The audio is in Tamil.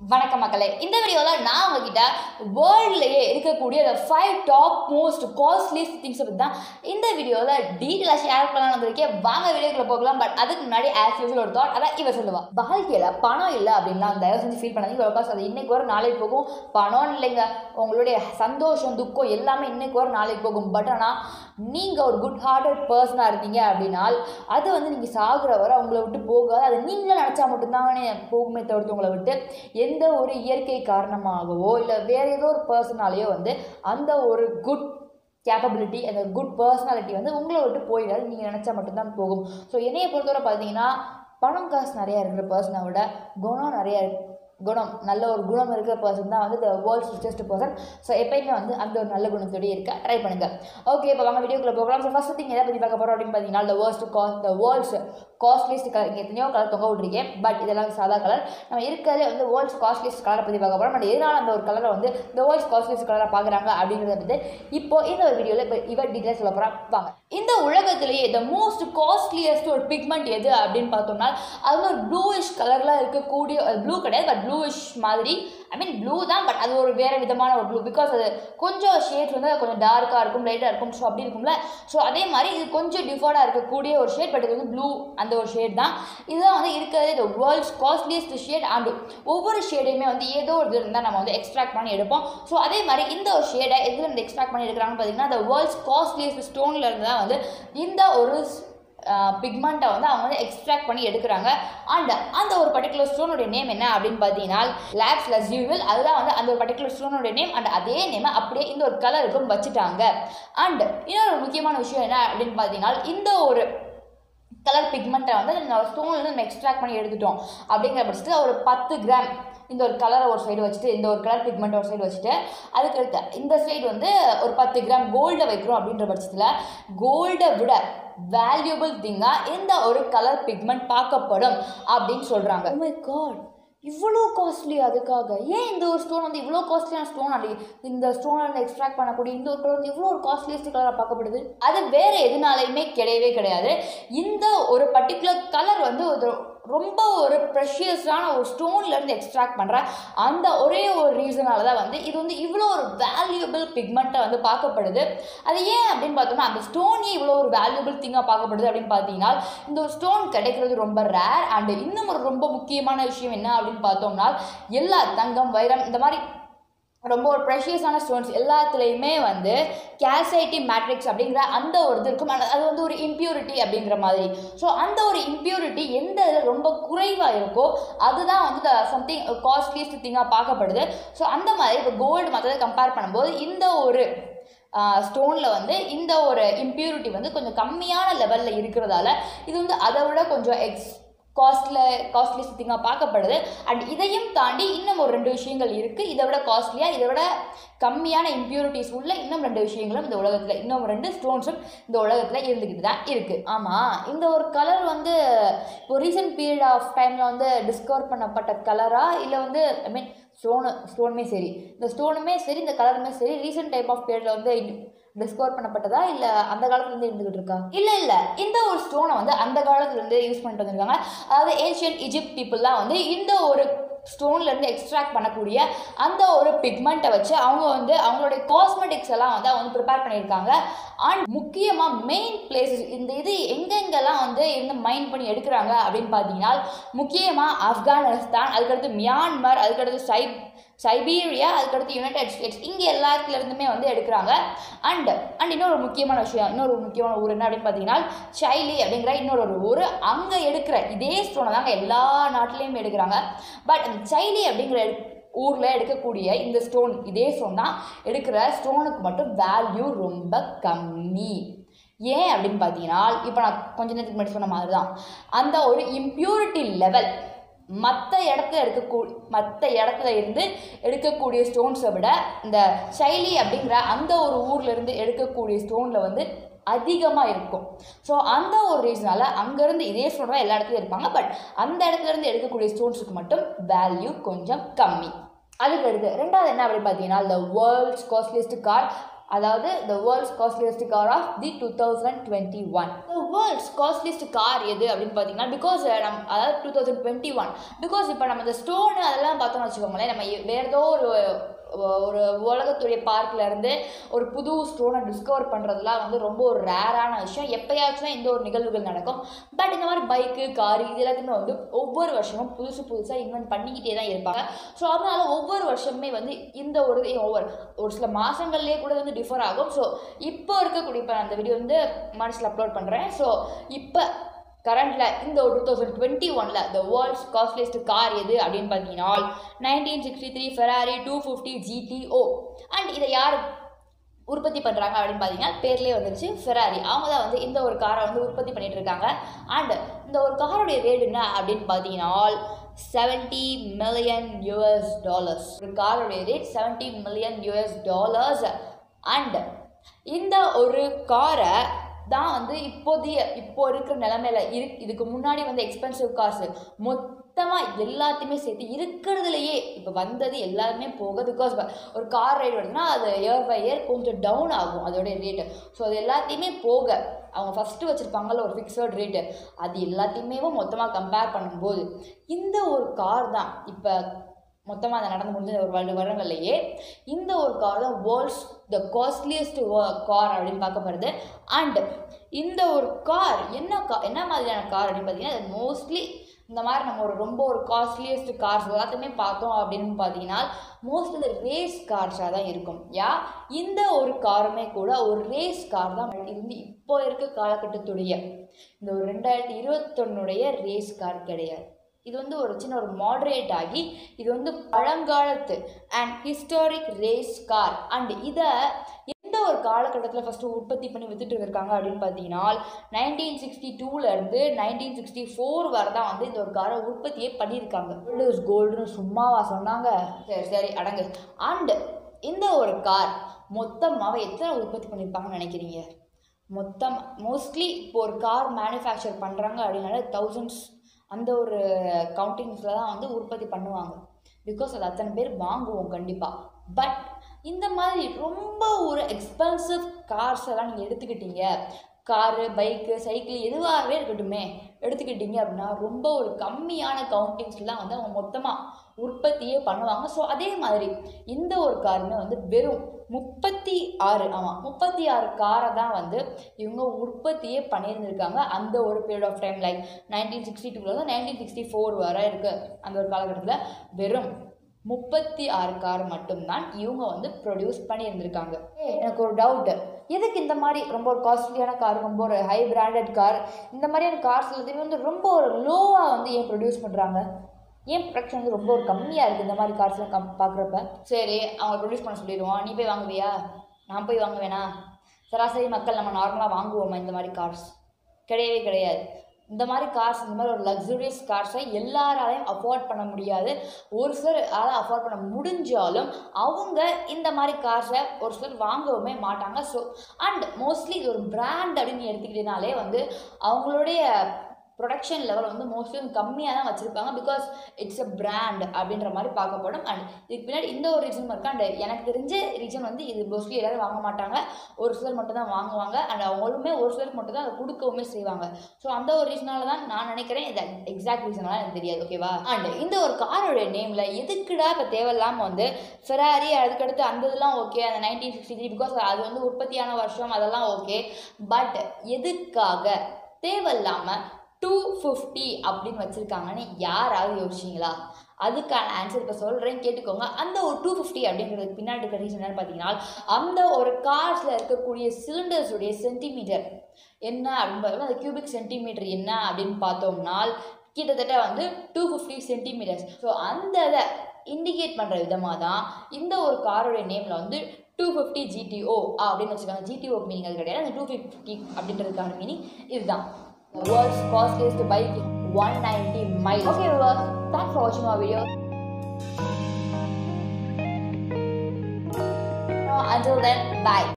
வணக்கம் மக்களே இந்த வீடியோவில் நான் உங்ககிட்ட வேர்ல்ட்லேயே இருக்கக்கூடிய the five top most costliest திங்ஸை பற்றி தான் இந்த வீடியோவில் டீட்டெயிலாக ஷேர் பண்ணலாம் வந்திருக்கேன் வாங்க வீடியோக்குள்ள போகலாம் பட் அதுக்கு முன்னாடி ஆஸ் யூஸ்வல் ஒரு தாட் அதான் இவர் சொல்லுவா வாழ்க்கையில் பணம் இல்லை அப்படின்லாம் தயவு செஞ்சு ஃபீல் பண்ணாதீங்க பிகாஸ் அது இன்னைக்கு ஒரு நாளைக்கு போகும் பணம் இல்லைங்க உங்களுடைய சந்தோஷம் துக்கம் எல்லாமே இன்னைக்கு ஒரு நாளைக்கு போகும் பட் ஆனால் நீங்கள் ஒரு குட் ஹார்ட்டட் பர்சனாக இருந்தீங்க அப்படின்னால் அது வந்து நீங்கள் சாகுற வரை உங்களை விட்டு போகாது அது நீங்களே நினச்சா மட்டும்தானே போகுமே தவிர்த்து உங்களை விட்டு எந்த ஒரு இயற்கை காரணமாகவோ இல்லை வேற ஏதோ ஒரு பர்சனாலேயோ வந்து அந்த ஒரு குட் கேப்பபிலிட்டி அந்த குட் பர்சனாலிட்டி வந்து உங்களை விட்டு போயிடாது நீங்கள் நினச்சா மட்டும்தான் போகும் ஸோ என்னையை பொறுத்தவரை பார்த்தீங்கன்னா பணம் காசு நிறையா இருக்கிற பர்சனை விட குணம் நிறையா இருக்கு குணம் நல்ல ஒரு குணம் இருக்கிற பர்சன் தான் வந்து the world's richest person so எப்பயுமே வந்து அந்த ஒரு நல்ல குணத்தோடய இருக்க ட்ரை பண்ணுங்க ஓகே இப்போ வாங்க வீடியோக்குள்ள போகலாம் ஸோ ஃபஸ்ட் திங் எதை பற்றி பார்க்க போகிறோம் அப்படின்னு பார்த்தீங்கன்னா the worst cost the world's costliest colour இங்கே எத்தனையோ கலர் தொங்க விட்ருக்கேன் பட் இதெல்லாம் சாதா கலர் நம்ம இருக்கிறதே வந்து வேர்ல்ட்ஸ் காஸ்ட்லிஸ்ட் கலரை பற்றி பார்க்க போகிறோம் பட் எதனால் அந்த ஒரு கலரை வந்து த வேர்ல்ட்ஸ் காஸ்ட்லிஸ்ட் கலரை பார்க்குறாங்க அப்படிங்கிறத வந்து இப்போ இந்த ஒரு வீடியோவில் இப்போ இவர் டீட்டெயில்ஸ் சொல்ல போகிறா வாங்க இந்த உலகத்திலேயே த மோஸ்ட் காஸ்ட்லியஸ்ட் ஒரு பிக்மெண்ட் எது அப்படின்னு பார்த்தோம்னா அது வந்து ஒரு ப்ளூயிஷ் கலரில் இருக்கக்கூடிய ப்ளூ கிடையாது பட் ப்ளூயிஷ் மாதிரி ஐ மீன் ப்ளூ தான் பட் அது ஒரு வேறு விதமான ஒரு ப்ளூ பிகாஸ் அது கொஞ்சம் ஷேட்ஸ் வந்து கொஞ்சம் டார்க்காக இருக்கும் லைட்டாக இருக்கும் ஸோ அப்படி இருக்கும்ல ஸோ அதே மாதிரி இது கொஞ்சம் டிஃபார்டாக இருக்கக்கூடிய ஒரு ஷேட் பட் இது வந்து ப்ளூ அந்த ஒரு ஷேட் தான் இதுதான் வந்து இருக்கிறது இந்த வேர்ல்ட்ஸ் காஸ்ட்லியஸ்ட் ஷேட் அண்ட் ஒவ்வொரு ஷேடையுமே வந்து ஏதோ ஒரு இது இருந்தால் நம்ம வந்து எக்ஸ்ட்ராக்ட் பண்ணி எடுப்போம் ஸோ அதே மாதிரி இந்த ஒரு ஷேடை எதுல இருந்து எக்ஸ்ட்ராக்ட் பண்ணி எடுக்கிறாங்கன்னு பார்த்தீங்கன்னா இந்த வேர்ல்ட்ஸ் காஸ்ட்லியஸ்ட் ஸ்டோனில் இருந்து தான் வந்து இந்த ஒரு பிக்மெண்ட்டை வந்து அவங்க வந்து எக்ஸ்ட்ராக்ட் பண்ணி எடுக்கிறாங்க அண்ட் அந்த ஒரு பர்டிகுலர் ஸ்டோனுடைய நேம் என்ன அப்படின்னு பார்த்தீங்கன்னா லேப்ஸ் லஸ்யூவில் அதுதான் வந்து அந்த ஒரு பர்டிகுலர் ஸ்டோனுடைய நேம் அண்ட் அதே நேமை அப்படியே இந்த ஒரு கலருக்கும் வச்சுட்டாங்க அண்ட் இன்னொரு முக்கியமான விஷயம் என்ன அப்படின்னு பார்த்தீங்கன்னா இந்த ஒரு கலர் பிக்மெண்ட்டை வந்து நம்ம ஸ்டோன்லேருந்து நம்ம எக்ஸ்ட்ராக்ட் பண்ணி எடுத்துட்டோம் அப்படிங்கிற பட்சத்தில் ஒரு பத்து கிராம் இந்த ஒரு கலரை ஒரு சைடு வச்சுட்டு இந்த ஒரு கலர் பிக்மெண்ட் ஒரு சைடு வச்சுட்டு அதுக்கடுத்து இந்த சைடு வந்து ஒரு பத்து கிராம் கோல்டை வைக்கிறோம் அப்படின்ற பட்சத்தில் கோல்டை விட வேல்யூபிள் திங்காக இந்த ஒரு கலர் பிக்மெண்ட் பார்க்கப்படும் அப்படின்னு சொல்கிறாங்க மை காட் இவ்வளோ காஸ்ட்லி அதுக்காக ஏன் இந்த ஒரு ஸ்டோன் வந்து இவ்வளோ காஸ்ட்லியான ஸ்டோன் அப்படி இந்த ஸ்டோனில் வந்து எக்ஸ்ட்ராக்ட் பண்ணக்கூடிய இந்த ஒரு கலர் வந்து இவ்வளோ ஒரு காஸ்ட்லியஸ்ட் கலராக பார்க்கப்படுது அது வேறு எதுனாலையுமே கிடையவே கிடையாது இந்த ஒரு பர்டிகுலர் கலர் வந்து ஒரு ரொம்ப ஒரு ப்ரெஷியஸான ஒரு ஸ்டோன்லேருந்து எக்ஸ்ட்ராக்ட் பண்ணுற அந்த ஒரே ஒரு ரீசனால தான் வந்து இது வந்து இவ்வளோ ஒரு வேல்யூபிள் பிக்மெண்ட்டை வந்து பார்க்கப்படுது அது ஏன் அப்படின்னு பார்த்தோம்னா அந்த ஸ்டோனே இவ்வளோ ஒரு வேல்யூபிள் திங்காக பார்க்கப்படுது அப்படின்னு பார்த்தீங்கன்னா இந்த ஒரு ஸ்டோன் கிடைக்கிறது ரொம்ப ரேர் அண்ட் இன்னும் ஒரு ரொம்ப முக்கியமான விஷயம் என்ன அப்படின்னு பார்த்தோம்னா எல்லா தங்கம் வைரம் இந்த மாதிரி ரொம்ப ஒரு ப்ரெஷியஸான ஸ்டோன்ஸ் எல்லாத்துலேயுமே வந்து கேல்சைட்டி மேட்ரிக்ஸ் அப்படிங்கிற அந்த ஒரு இது இருக்கும் அது வந்து ஒரு இம்ப்யூரிட்டி அப்படிங்கிற மாதிரி ஸோ அந்த ஒரு இம்ப்யூரிட்டி எந்த இதில் ரொம்ப குறைவாக இருக்கோ அதுதான் வந்து சம்திங் காஸ்ட்லியஸ்ட் திங்காக பார்க்கப்படுது ஸோ அந்த மாதிரி இப்போ கோல்டு மற்றதை கம்பேர் பண்ணும்போது இந்த ஒரு ஸ்டோனில் வந்து இந்த ஒரு இம்ப்யூரிட்டி வந்து கொஞ்சம் கம்மியான லெவலில் இருக்கிறதால இது வந்து அதை விட கொஞ்சம் எக்ஸ் காஸ்ட்லில் காஸ்ட்லியஸ்ட் திங்காக பார்க்கப்படுது அண்ட் இதையும் தாண்டி இன்னும் ஒரு ரெண்டு விஷயங்கள் இருக்குது இதை விட காஸ்ட்லியாக இதை விட கம்மியான இம்ப்யூரிட்டிஸ் உள்ள இன்னும் ரெண்டு விஷயங்களும் இந்த உலகத்தில் இன்னும் ரெண்டு ஸ்டோன்ஸும் இந்த உலகத்தில் இருந்துக்கிட்டு தான் இருக்குது ஆமாம் இந்த ஒரு கலர் வந்து இப்போ ரீசெண்ட் பீரியட் ஆஃப் டைமில் வந்து டிஸ்கவர் பண்ணப்பட்ட கலரா இல்லை வந்து ஐ மீன் ஸ்டோனு ஸ்டோனுமே சரி இந்த ஸ்டோனுமே சரி இந்த கலருமே சரி ரீசெண்ட் டைப் ஆஃப் பீரியடில் வந்து டிஸ்கவர் பண்ணப்பட்டதா இல்லை அந்த காலத்துலேருந்து இருந்துகிட்டு இருக்கா இல்லை இல்லை இந்த ஒரு ஸ்டோனை வந்து அந்த காலத்துலேருந்து யூஸ் பண்ணிட்டு வந்திருக்காங்க அதாவது ஏன்ஷியன் இஜிப்ட் பீப்புளெலாம் வந்து இந்த ஒரு ஸ்டோன்லேருந்து எக்ஸ்ட்ராக்ட் பண்ணக்கூடிய அந்த ஒரு பிக்மெண்ட்டை வச்சு அவங்க வந்து அவங்களுடைய காஸ்மெட்டிக்ஸ் எல்லாம் வந்து அவங்க வந்து ப்ரிப்பேர் பண்ணியிருக்காங்க அண்ட் முக்கியமாக மெயின் பிளேசஸ் இந்த இது எங்கெங்கெல்லாம் வந்து இருந்து மைண்ட் பண்ணி எடுக்கிறாங்க அப்படின்னு பார்த்தீங்கன்னா முக்கியமாக ஆப்கானிஸ்தான் அதுக்கடுத்து மியான்மர் அதுக்கடுத்து சை சைபீரியா அதுக்கடுத்து யுனைடெட் ஸ்டேட்ஸ் இங்கே எல்லாத்துலேருந்துமே வந்து எடுக்கிறாங்க அண்ட் அண்ட் இன்னொரு முக்கியமான விஷயம் இன்னொரு முக்கியமான ஊர் என்ன அப்படின்னு பார்த்தீங்கன்னா சைலி அப்படிங்கிற இன்னொரு ஒரு ஊர் அங்கே எடுக்கிற இதே ஸ்டோனை தாங்க எல்லா நாட்டிலையும் எடுக்கிறாங்க பட் அந்த சைலி அப்படிங்கிற ஊரில் எடுக்கக்கூடிய இந்த ஸ்டோன் இதே ஸ்டோன் தான் எடுக்கிற ஸ்டோனுக்கு மட்டும் வேல்யூ ரொம்ப கம்மி ஏன் அப்படின்னு பார்த்தீங்கன்னா இப்போ நான் கொஞ்ச நேரத்துக்கு முன்னாடி சொன்ன மாதிரி தான் அந்த ஒரு இம்ப்யூரிட்டி லெவல் மற்ற இடத்துல எடுக்கக்கூடிய மற்ற இடத்துல இருந்து எடுக்கக்கூடிய ஸ்டோன்ஸை விட இந்த சைலி அப்படிங்கிற அந்த ஒரு ஊர்லேருந்து எடுக்கக்கூடிய ஸ்டோனில் வந்து அதிகமாக இருக்கும் ஸோ அந்த ஒரு ரீசனால் அங்கேருந்து இதே ஸ்டோன் தான் எல்லா இடத்துலையும் இருப்பாங்க பட் அந்த இடத்துல இருந்து எடுக்கக்கூடிய ஸ்டோன்ஸுக்கு மட்டும் வேல்யூ கொஞ்சம் கம்மி அதுக்கு அடுத்து ரெண்டாவது என்ன அப்படின்னு பார்த்தீங்கன்னா இந்த வேர்ல்ட்ஸ் காஸ்ட்லியஸ்ட் கார் அதாவது the world's costliest car of the two thousand twenty one the world's costliest car எது அப்படின்னு பார்த்தீங்கன்னா பிகாஸ் நம் அதாவது two thousand twenty one because இப்போ நம்ம இந்த ஸ்டோனு அதெல்லாம் பார்த்தோம்னு வச்சுக்கோங்களேன் நம்ம எ- வேற ஏதோ ஒரு ஒரு உலகத்துடைய பார்க்ல இருந்து ஒரு புது ஸ்டோனை டிஸ்கவர் பண்ணுறதுலாம் வந்து ரொம்ப ஒரு ரேரான விஷயம் எப்பயாச்சும் தான் இந்த ஒரு நிகழ்வுகள் நடக்கும் பட் இந்த மாதிரி பைக்கு காரு இது எல்லாத்தையுமே வந்து ஒவ்வொரு வருஷமும் புதுசு புதுசாக இன்வென்ட் பண்ணிக்கிட்டே தான் இருப்பாங்க ஸோ அதனால ஒவ்வொரு வருஷமுமே வந்து இந்த ஒரு ஒவ்வொரு ஒரு சில மாதங்கள்லேயே கூட வந்து டிஃபர் ஆகும் ஸோ இப்போ இருக்கக்கூடிய இப்போ அந்த வீடியோ வந்து மனசில் அப்லோட் பண்ணுறேன் ஸோ இப்போ கரண்டில் இந்த ஒரு டூ தௌசண்ட் டுவெண்ட்டி ஒனில் த வேர்ல்ட்ஸ் காஸ்ட்லியஸ்ட் கார் எது அப்படின்னு பார்த்தீங்கன்னா nineteen sixty three Ferrari two fifty GTO and இதை யார் உற்பத்தி பண்ணுறாங்க அப்படின்னு பார்த்தீங்கன்னா பேர்லேயே வந்துருச்சு ஃபெராரி அவங்க தான் வந்து இந்த ஒரு காரை வந்து உற்பத்தி பண்ணிட்டு இருக்காங்க அண்ட் இந்த ஒரு காரோடைய ரேட் என்ன அப்படின்னு பார்த்தீங்கன்னா செவன்ட்டி மில்லியன் யூஎஸ் டாலர்ஸ் ஒரு காரோடைய rate seventy million US dollars and இந்த ஒரு காரை தான் வந்து இப்போதைய இப்போ இருக்கிற நிலமையில இரு இதுக்கு முன்னாடி வந்து எக்ஸ்பென்சிவ் காசு மொத்தமாக எல்லாத்தையுமே சேர்த்து இருக்கிறதுலையே இப்போ வந்தது எல்லாருமே போக பிகாஸ் ஒரு கார் ரைடு வருதுன்னா அது இயர் பை இயர் கொஞ்சம் டவுன் ஆகும் அதோடைய ரேட்டு ஸோ அது எல்லாத்தையுமே போக அவங்க ஃபஸ்ட்டு வச்சுருப்பாங்கல்ல ஒரு ஃபிக்ஸட் ரேட்டு அது எல்லாத்தையுமே மொத்தமாக கம்பேர் பண்ணும்போது இந்த ஒரு கார் தான் இப்போ மொத்தமாக அதை நடந்து முடிஞ்ச ஒரு வருட வருடங்கள்லையே இந்த ஒரு கார் தான் வேர்ல்ட்ஸ் த காஸ்ட்லியஸ்ட் கார் அப்படின்னு பார்க்கப்படுது அண்ட் இந்த ஒரு கார் என்ன கா என்ன மாதிரியான கார் அப்படின்னு பார்த்தீங்கன்னா மோஸ்ட்லி இந்த மாதிரி நம்ம ஒரு ரொம்ப ஒரு காஸ்ட்லியஸ்ட் கார்ஸ் எல்லாத்தையுமே பார்த்தோம் அப்படின்னு பார்த்தீங்கன்னா மோஸ்ட் இந்த ரேஸ் கார்ஸாக தான் இருக்கும் யா இந்த ஒரு காருமே கூட ஒரு ரேஸ் கார் தான் இருந்து இப்போ இருக்க காலகட்டத்துடைய இந்த ஒரு ரெண்டாயிரத்தி இருபத்தொன்னுடைய ரேஸ் கார் கிடையாது இது வந்து ஒரு சின்ன ஒரு மாடரேட் ஆகி இது வந்து பழங்காலத்து and historic race car and இதை எந்த ஒரு காலகட்டத்தில் ஃபஸ்ட்டு உற்பத்தி பண்ணி வித்துட்டு இருக்காங்க அப்படின்னு பார்த்தீங்கன்னா நைன்டீன் சிக்ஸ்டி டூலேருந்து நைன்டீன் சிக்ஸ்டி ஃபோர் வரை தான் வந்து இந்த ஒரு காரை உற்பத்தியே பண்ணியிருக்காங்க கோல்டு இஸ் கோல்டுன்னு சும்மாவா சொன்னாங்க சரி சரி அடங்கு அண்ட் இந்த ஒரு கார் மொத்தமாக எத்தனை உற்பத்தி பண்ணியிருப்பாங்கன்னு நினைக்கிறீங்க மொத்தம் மோஸ்ட்லி இப்போ ஒரு கார் மேனுஃபேக்சர் பண்ணுறாங்க அப்படின்னாலே தௌசண்ட்ஸ் அந்த ஒரு கவுண்டிங்ஸில் தான் வந்து உற்பத்தி பண்ணுவாங்க பிகாஸ் அது அத்தனை பேர் வாங்குவோம் கண்டிப்பாக பட் இந்த மாதிரி ரொம்ப ஒரு எக்ஸ்பென்சிவ் கார்ஸ் எல்லாம் நீங்கள் எடுத்துக்கிட்டீங்க காரு பைக்கு சைக்கிள் எதுவாகவே இருக்கட்டுமே எடுத்துக்கிட்டீங்க அப்படின்னா ரொம்ப ஒரு கம்மியான கவுண்டிங்ஸ்லாம் வந்து அவங்க மொத்தமாக உற்பத்தியே பண்ணுவாங்க ஸோ அதே மாதிரி இந்த ஒரு காருமே வந்து வெறும் முப்பத்தி ஆறு ஆமாம் முப்பத்தி ஆறு காரை தான் வந்து இவங்க உற்பத்தியே பண்ணியிருந்திருக்காங்க அந்த ஒரு period of time like nineteen sixty டூலேருந்து நைன்டீன் சிக்ஸ்டி ஃபோர் வரை இருக்கு அந்த ஒரு காலகட்டத்தில் வெறும் முப்பத்தி ஆறு கார் மட்டும்தான் இவங்க வந்து ப்ரொடியூஸ் பண்ணியிருந்திருக்காங்க ஏய், எனக்கு ஒரு டவுட்டு எதுக்கு இந்த மாதிரி ரொம்ப ஒரு காஸ்ட்லியான கார் ரொம்ப ஒரு ஹை பிராண்டட் கார் இந்த மாதிரியான கார்ஸ் எல்லாத்தையுமே வந்து ரொம்ப ஒரு லோவாக வந்து ஏன் ப்ரொடியூஸ் பண்ணுறாங்க ஏன் ப்ரொடக்ஷன் வந்து ரொம்ப ஒரு கம்மியாக இருக்குது இந்த மாதிரி கார்ஸ்லாம் கம் பார்க்குறப்ப சரி அவங்க ப்ரொடியூஸ் பண்ண சொல்லிடுவோம் நீ போய் வாங்குவியா நான் போய் வாங்க வேணா சராசரி மக்கள் நம்ம நார்மலாக வாங்குவோமா இந்த மாதிரி கார்ஸ் கிடையவே கிடையாது இந்த மாதிரி கார்ஸ் இந்த மாதிரி ஒரு லக்ஸுரியஸ் கார்ஸை எல்லாராலையும் அஃபோர்ட் பண்ண முடியாது ஒரு சிலர் அதாவது அஃபோர்ட் பண்ண முடிஞ்சாலும் அவங்க இந்த மாதிரி கார்ஸை ஒரு சிலர் வாங்கவுமே மாட்டாங்க ஸோ அண்ட் மோஸ்ட்லி இது ஒரு பிராண்ட் அப்படின்னு எடுத்துக்கிட்டனாலே வந்து அவங்களுடைய ப்ரொடக்ஷன் லெவல் வந்து மோஸ்ட்லி வந்து கம்மியாக தான் வச்சுருப்பாங்க பிகாஸ் இட்ஸ் அ பிராண்ட் அப்படின்ற மாதிரி பார்க்கப்படும் அண்ட் இதுக்கு பின்னாடி இந்த ஒரு ரீசன் இருக்கு அண்ட் எனக்கு தெரிஞ்ச ரீசன் வந்து இது மோஸ்ட்லி எல்லாரும் வாங்க மாட்டாங்க ஒரு சிலர் மட்டும் தான் வாங்குவாங்க அண்ட் அவங்களுமே ஒரு சிலருக்கு மட்டும் தான் அதை கொடுக்கவுமே செய்வாங்க ஸோ அந்த ஒரு ரீசனால தான் நான் நினைக்கிறேன் இது எக்ஸாக்ட் ரீசனால எனக்கு தெரியாது ஓகேவா அண்ட் இந்த ஒரு காரோடைய நேமில் எதுக்குடா இப்போ தேவையில்லாமல் வந்து ஃபெராரி அதுக்கடுத்து அந்த இதெல்லாம் ஓகே அந்த நைன்டீன் சிக்ஸ்டி த்ரீ பிகாஸ் அது வந்து உற்பத்தியான வருஷம் அதெல்லாம் ஓகே பட் எதுக்காக தேவையில்லாமல் டூ ஃபிஃப்டி அப்படின்னு வச்சுருக்காங்கன்னு யாராவது யோசிச்சிங்களா அதுக்கான ஆன்சர் இப்போ சொல்கிறேன் கேட்டுக்கோங்க அந்த ஒரு டூ ஃபிஃப்டி அப்படிங்கிறதுக்கு பின்னாடி இருக்கிற ரீசன் என்னன்னு பார்த்தீங்கன்னா அந்த ஒரு கார்ஸில் இருக்கக்கூடிய சிலிண்டர்ஸுடைய சென்டிமீட்டர் என்ன அப்படின்னு பார்த்தோம்னா அந்த கியூபிக் சென்டிமீட்டர் என்ன அப்படின்னு பார்த்தோம்னா கிட்டத்தட்ட வந்து டூ ஃபிஃப்டி சென்டிமீட்டர்ஸ் ஸோ அந்த இதை இண்டிகேட் பண்ணுற விதமாக தான் இந்த ஒரு காரோடைய நேமில் வந்து டூ ஃபிஃப்டி ஜிடிஓ அப்படின்னு வச்சுக்கோங்க ஜிடிஓ மீனிங் அது கிடையாது அந்த டூ ஃபிஃப்டி அப்படின்றதுக்கான மீனிங் இதுதான் world's costliest bike 190 miles okay viewers thanks for watching our video until then bye